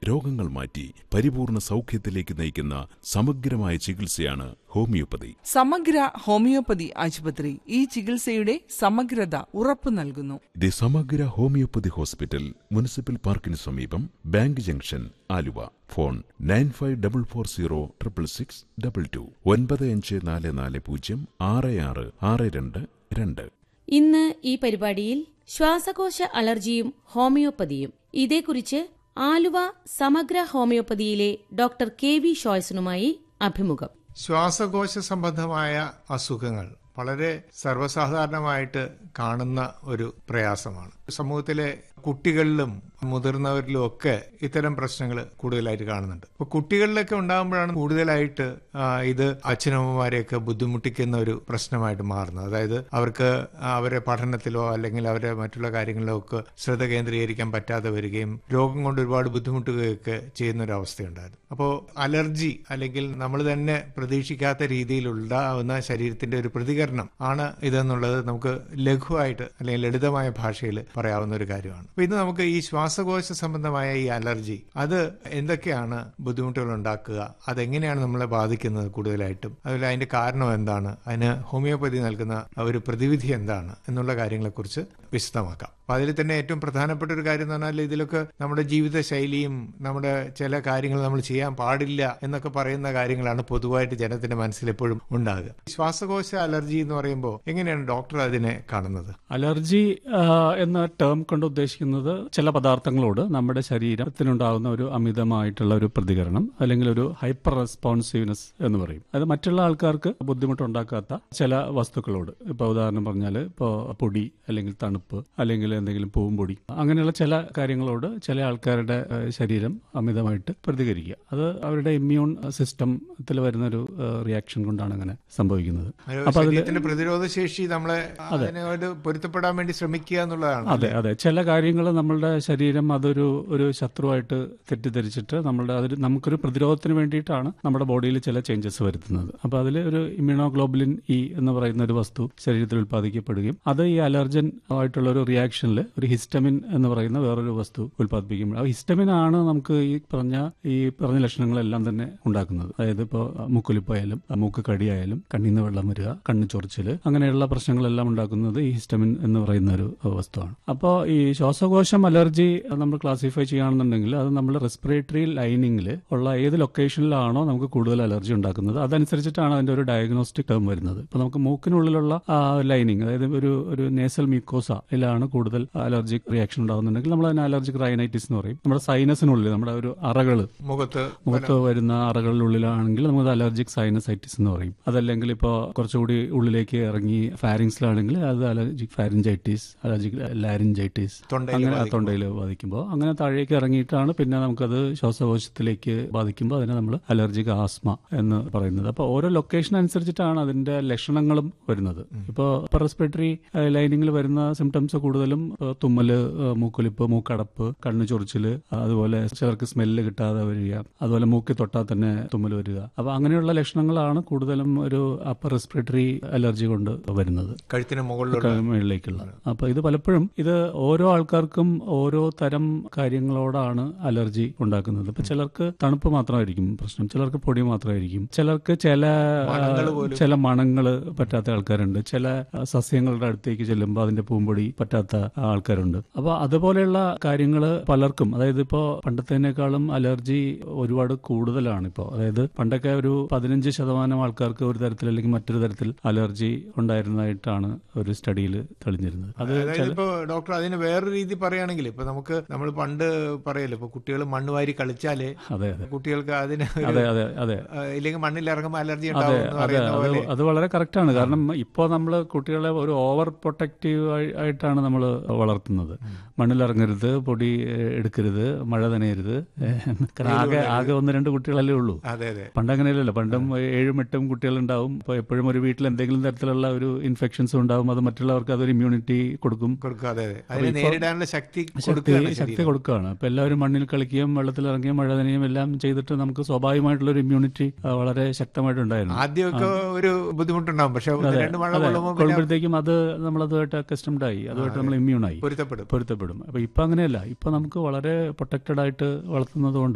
രോഗങ്ങൾ മാറ്റി പരിപൂർണ സൗഖ്യത്തിലേക്ക് നയിക്കുന്ന സമഗ്രമായ ചികിത്സയാണ് ഹോമിയോപ്പതി സമഗ്ര ഹോമിയോപ്പതി ആശുപത്രി ഈ ചികിത്സയുടെ സമഗ്രത ഉറപ്പു നൽകുന്നു ദി സമഗ്ര ഹോമിയോപ്പതി ഹോസ്പിറ്റൽ മുനിസിപ്പൽ പാർക്കിന് സമീപം bank junction Aluva phone nine five double four zero triple six double two ഒൻപത് അഞ്ച് നാല് നാല് പൂജ്യം ആറ് ആറ് ആറ് രണ്ട് രണ്ട് ഇന്ന് ഈ പരിപാടിയിൽ ശ്വാസകോശ അലർജിയും ഹോമിയോപ്പതിയും ഇതേക്കുറിച്ച് ആലുവ സമഗ്ര ഹോമിയോപ്പതിയിലെ ഡോക്ടർ കെ വി ഷോയ്സനുമായി അഭിമുഖം ശ്വാസകോശ സംബന്ധമായ അസുഖങ്ങൾ വളരെ സർവ്വസാധാരണമായിട്ട് കാണുന്ന ഒരു പ്രയാസമാണ് സമൂഹത്തിലെ കുട്ടികളിലും മുതിർന്നവരിലും ഒക്കെ ഇത്തരം പ്രശ്നങ്ങൾ കൂടുതലായിട്ട് കാണുന്നുണ്ട് അപ്പൊ കുട്ടികളിലൊക്കെ ഉണ്ടാകുമ്പോഴാണ് കൂടുതലായിട്ട് ആ, ഇത് അച്ഛനമ്മമാരെയൊക്കെ ബുദ്ധിമുട്ടിക്കുന്ന ഒരു പ്രശ്നമായിട്ട് മാറുന്നത് അതായത് അവർക്ക് അവരെ പഠനത്തിലോ അല്ലെങ്കിൽ അവരെ മറ്റുള്ള കാര്യങ്ങളിലോ ഒക്കെ ശ്രദ്ധ കേന്ദ്രീകരിക്കാൻ പറ്റാതെ വരികയും രോഗം കൊണ്ട് ഒരുപാട് ബുദ്ധിമുട്ടുകയൊക്കെ ചെയ്യുന്ന ഒരു അവസ്ഥയുണ്ടായിരുന്നു അപ്പോൾ അലർജി അല്ലെങ്കിൽ നമ്മൾ തന്നെ പ്രതീക്ഷിക്കാത്ത രീതിയിലുണ്ടാവുന്ന ശരീരത്തിന്റെ ഒരു പ്രതികരണം ആണ് ഇതെന്നുള്ളത് നമുക്ക് ലഘുവായിട്ട് അല്ലെങ്കിൽ ലളിതമായ ഭാഷയിൽ പറയാവുന്ന ഒരു കാര്യമാണ് അപ്പൊ ഇന്ന് നമുക്ക് ഈ ശ്വാസകോശ സംബന്ധമായ ഈ അലർജി അത് എന്തൊക്കെയാണ് ബുദ്ധിമുട്ടുകൾ ഉണ്ടാക്കുക അതെങ്ങനെയാണ് നമ്മളെ ബാധിക്കുന്നത് കൂടുതലായിട്ടും അതുപോലെ അതിന്റെ കാരണം എന്താണ് അതിന് ഹോമിയോപ്പതി നൽകുന്ന ഒരു പ്രതിവിധി എന്താണ് എന്നുള്ള കാര്യങ്ങളെക്കുറിച്ച് വിശദമാക്കാം അപ്പൊ അതിൽ തന്നെ ഏറ്റവും പ്രധാനപ്പെട്ട ഒരു കാര്യം എന്ന് പറഞ്ഞാൽ ഇതിലൊക്കെ നമ്മുടെ ജീവിത ശൈലിയും നമ്മുടെ ചില കാര്യങ്ങൾ നമ്മൾ ചെയ്യാൻ പാടില്ല എന്നൊക്കെ പറയുന്ന കാര്യങ്ങളാണ് പൊതുവായിട്ട് ജനത്തിന്റെ മനസ്സിൽ എപ്പോഴും ഉണ്ടാകുക ശ്വാസകോശ അലർജി എന്ന് പറയുമ്പോൾ എങ്ങനെയാണ് ഡോക്ടർ അതിനെ കാണുന്നത് അലർജി ആ, എന്ന ടേം കൊണ്ട് ഉദ്ദേശിക്കുന്നത് ചില പദാർത്ഥങ്ങളോട് നമ്മുടെ ശരീരത്തിനുണ്ടാകുന്ന ഒരു അമിതമായിട്ടുള്ള ഒരു പ്രതികരണം അല്ലെങ്കിൽ ഒരു ഹൈപ്പർ റെസ്പോൺസീവ്നെസ് എന്ന് പറയും അത് മറ്റുള്ള ആൾക്കാർക്ക് ബുദ്ധിമുട്ടുണ്ടാക്കാത്ത ചില വസ്തുക്കളോട് ഇപ്പൊ ഉദാഹരണം പറഞ്ഞാൽ ഇപ്പോൾ പൊടി അല്ലെങ്കിൽ തണുപ്പ് അല്ലെങ്കിൽ എന്തെങ്കിലും പൂമ്പൊടി അങ്ങനെയുള്ള ചില കാര്യങ്ങളോട് ചില ആൾക്കാരുടെ ആ, ശരീരം അമിതമായിട്ട് പ്രതികരിക്കുക അത് അവരുടെ ഇമ്മ്യൂൺ സിസ്റ്റത്തിൽ വരുന്ന ഒരു റിയാക്ഷൻ കൊണ്ടാണ് അങ്ങനെ സംഭവിക്കുന്നത് ഒരു അപ്പൊ അതില് ശരീരത്തിന്റെ പ്രതിരോധ ശേഷി നമ്മളെ അതിനോട് പൊരുത്തപ്പെടാൻ വേണ്ടി ശ്രമിക്കുക എന്നുള്ളതാണ് അതെ അതെ ചില കാര്യങ്ങൾ നമ്മളുടെ ശരീരം അതൊരു ഒരു ശത്രുവായിട്ട് തെറ്റിദ്ധരിച്ചിട്ട് നമ്മളുടെ അതിൽ നമുക്കൊരു പ്രതിരോധത്തിന് വേണ്ടിയിട്ടാണ് നമ്മുടെ ബോഡിയിൽ ചില ചേഞ്ചസ് വരുത്തുന്നത് അപ്പൊ അതിൽ ഒരു ഇമ്മ്യൂണോഗ്ലോബുലിൻ ഇ എന്ന് പറയുന്ന ഒരു വസ്തു ശരീരത്തിൽ ഉൽപ്പാദിക്കപ്പെടുകയും അത് ഈ അലർജൻ ആയിട്ടുള്ള ഒരു റിയാക്ഷനിൽ ഒരു ഹിസ്റ്റമിൻ എന്ന് പറയുന്ന വേറൊരു വസ്തു ഉൽപ്പാദിപ്പിക്കുമ്പോൾ ആ ഹിസ്റ്റമിൻ ആണ് നമുക്ക് ഈ പറഞ്ഞ ഈ പറഞ്ഞ ലക്ഷണങ്ങളെല്ലാം തന്നെ ഉണ്ടാക്കുന്നത് അതായത് ഇപ്പോൾ മൂക്കൊലിപ്പായാലും മൂക്ക് കടിയായാലും കണ്ണീന്ന് വെള്ളം വരിക കണ്ണ് ചൊറിച്ചില് അങ്ങനെയുള്ള പ്രശ്നങ്ങളെല്ലാം ഉണ്ടാക്കുന്നത് ഈ ഹിസ്റ്റമിൻ എന്ന് പറയുന്ന ഒരു വസ്തുവാണ് അപ്പോൾ ഈ ശ്വാസകോശം അലർജി നമ്മൾ ക്ലാസിഫൈ ചെയ്യുകയാണെന്നുണ്ടെങ്കിൽ അത് നമ്മൾ റെസ്പിറേറ്ററി ലൈനിങ്ങിൽ ഉള്ള ഏത് ലൊക്കേഷനിലാണോ നമുക്ക് കൂടുതൽ അലർജി ഉണ്ടാക്കുന്നത് അതനുസരിച്ചിട്ടാണ് അതിന്റെ ഒരു ഡയഗ്നോസ്റ്റിക് ടേം വരുന്നത് ഇപ്പൊ നമുക്ക് മൂക്കിനുള്ളിലുള്ള ലൈനിങ് അതായത് ഒരു ഒരു നേസൽ മ്യൂക്കോസ ഇതിലാണ് കൂടുതൽ അലർജിക് റിയാക്ഷൻ ഉണ്ടാകുന്നുണ്ടെങ്കിൽ നമ്മൾ അതിന് അലർജിക് റൈനൈറ്റിസ് എന്ന് പറയും നമ്മുടെ സൈനസിനുള്ളിൽ നമ്മുടെ ഒരു അറകള് മുഖത്ത് മുഖത്ത് വരുന്ന അറകളിലുള്ളിലാണെങ്കിൽ നമുക്ക് അലർജിക് സൈനസൈറ്റിസ് എന്ന് പറയും അതല്ലെങ്കിൽ ഇപ്പോൾ കുറച്ചുകൂടി ഉള്ളിലേക്ക് ഇറങ്ങി ഫാരിങ്സിലാണെങ്കിൽ അത് അലർജിക് ഫാരിഞ്ചൈറ്റിസ് അലർജിക് ലാരിഞ്ചൈറ്റിസ് തൊണ്ടയിൽ അങ്ങനെ ആ തൊണ്ടയിൽ ബാധിക്കുമ്പോൾ അങ്ങനെ താഴേക്ക് ഇറങ്ങിയിട്ടാണ് പിന്നെ നമുക്കത് ശ്വാസകോശത്തിലേക്ക് ബാധിക്കുമ്പോൾ അതിനെ നമ്മൾ അലർജിക് ആസ്മ എന്ന് പറയുന്നത് അപ്പോൾ ഓരോ ലൊക്കേഷൻ അനുസരിച്ചിട്ടാണ് അതിന്റെ ലക്ഷണങ്ങളും വരുന്നത് ഇപ്പോൾ റെസ്പിറേറ്ററി ലൈനിങ്ങിൽ വരുന്ന സിംറ്റംസ് കൂടുതലും ഏഹ്, തുമ്മല് ഏഹ്, മൂക്കൊലിപ്പ് മൂക്കടപ്പ് കണ്ണു ചൊറിച്ചില് അതുപോലെ ചിലർക്ക് സ്മെല്ല് കിട്ടാതെ വരിക അതുപോലെ മൂക്കി തൊട്ടാൽ തന്നെ തുമ്മൽ വരിക അപ്പൊ അങ്ങനെയുള്ള ലക്ഷണങ്ങളാണ് കൂടുതലും ഒരു അപ്പർ റെസ്പിറേറ്ററി അലർജി കൊണ്ട് വരുന്നത് കഴുത്തിന് മുകളിലുള്ള മുകളിലേക്കുള്ള അപ്പൊ ഇത് പലപ്പോഴും ഇത് ഓരോ ആൾക്കാർക്കും ഓരോ തരം കാര്യങ്ങളോടാണ് അലർജി ഉണ്ടാക്കുന്നത് ഇപ്പൊ ചിലർക്ക് തണുപ്പ് മാത്രമായിരിക്കും പ്രശ്നം ചിലർക്ക് പൊടി മാത്രമായിരിക്കും ചിലർക്ക് ചില മണങ്ങള് പോലും. ചില മണങ്ങള് പറ്റാത്ത ആൾക്കാരുണ്ട് ചില ആ, സസ്യങ്ങളുടെ അടുത്തേക്ക് ചെല്ലുമ്പോൾ അതിന്റെ പൂമ്പൊടി പറ്റാത്ത ആൾക്കാരുണ്ട് അപ്പൊ അതുപോലെയുള്ള കാര്യങ്ങള് പലർക്കും അതായത് ഇപ്പോ പണ്ടത്തേനേക്കാളും അലർജി ഒരുപാട് കൂടുതലാണ് ഇപ്പോൾ അതായത് പണ്ടൊക്കെ ഒരു പതിനഞ്ച് ശതമാനം ആൾക്കാർക്ക് ഒരു തരത്തിൽ അല്ലെങ്കിൽ മറ്റൊരു തരത്തിൽ അലർജി ഉണ്ടായിരുന്നതായിട്ടാണ് ഒരു സ്റ്റഡിയിൽ തെളിഞ്ഞിരുന്നത് അത് അതായത് ഇപ്പൊ ഡോക്ടർ അതിന് വേറൊരു രീതി പറയുകയാണെങ്കിൽ ഇപ്പൊ നമുക്ക് നമ്മൾ പണ്ട് പറയല്ലോ ഇപ്പൊ കുട്ടികൾ മണ്ണ് വാരി കളിച്ചാല് അതെ അതെ കുട്ടികൾക്ക് അതിന് ഒരു, അതെ അതെ അതെ ആ, ഇല്ലെങ്കിൽ മണ്ണിൽ ഇറങ്ങുമ്പോൾ അലർജി അതെ ഉണ്ടാവും എന്ന് അതെ പറയുന്ന അത് പോലെ അത് വളരെ കറക്റ്റ് ആണ് കാരണം ഇപ്പോൾ നമ്മൾ കുട്ടികളെ ഒരു ഓവർ പ്രൊട്ടക്റ്റീവ് ആയിട്ടാണ് നമ്മൾ വളർത്തുന്നത് മണ്ണിലിറങ്ങരുത് പൊടി ഏഹ്, എടുക്കരുത് മഴ നനയരുത് ഏഹ്, കാരണം ആകെ ആകെ ഒന്ന് രണ്ട് കുട്ടികളല്ലേ ഉള്ളൂ അതെ അതെ പണ്ട് അങ്ങനെയല്ലല്ലോ പണ്ടും ഏഴും എട്ടും കുട്ടികളുണ്ടാവും ഇപ്പോൾ എപ്പോഴും ഒരു വീട്ടിൽ എന്തെങ്കിലും തരത്തിലുള്ള ഒരു ഇൻഫെക്ഷൻസ് ഉണ്ടാവും അത് മറ്റുള്ളവർക്ക് അതൊരു ഇമ്മ്യൂണിറ്റി കൊടുക്കും കൊടുക്കുക അതെ അതെ അതിനെ ഇപ്പൊ നേരിടാനുള്ള ശക്തി ശക്തി കൊടുക്കുകയാണ് ശക്തി ശരീരം. കൊടുക്കുകയാണ് അപ്പൊ എല്ലാവരും മണ്ണിൽ കളിക്കുകയും വെള്ളത്തിൽ ഇറങ്ങുകയും മഴ നനയും എല്ലാം ചെയ്തിട്ട് നമുക്ക് സ്വാഭാവികമായിട്ടുള്ള ഒരു ഇമ്മ്യൂണിറ്റി വളരെ ശക്തമായിട്ടുണ്ടായിരുന്നു ആദ്യമൊക്കെ ഒരു ബുദ്ധിമുട്ടുണ്ടാവും പക്ഷെ ഒന്ന് അതെ, രണ്ട് മഴ അതെ. കൊള്ളുമ്പോൾ പിന്നെ കൊള്ളുമ്പോഴത്തേക്കും അത് നമ്മളതുമായിട്ട് അക്കസ്റ്റംഡ് ആയി അതുമായിട്ട് നമ്മൾ ഇമ്മ്യൂണായി പൊരുത്തപ്പെടും പൊരുത്തപ്പെടും അപ്പൊ ഇപ്പൊ അങ്ങനെയല്ല ഇപ്പൊ നമുക്ക് വളരെ പ്രൊട്ടക്റ്റഡ് ആയിട്ട് വളർത്തുന്നത് കൊണ്ട്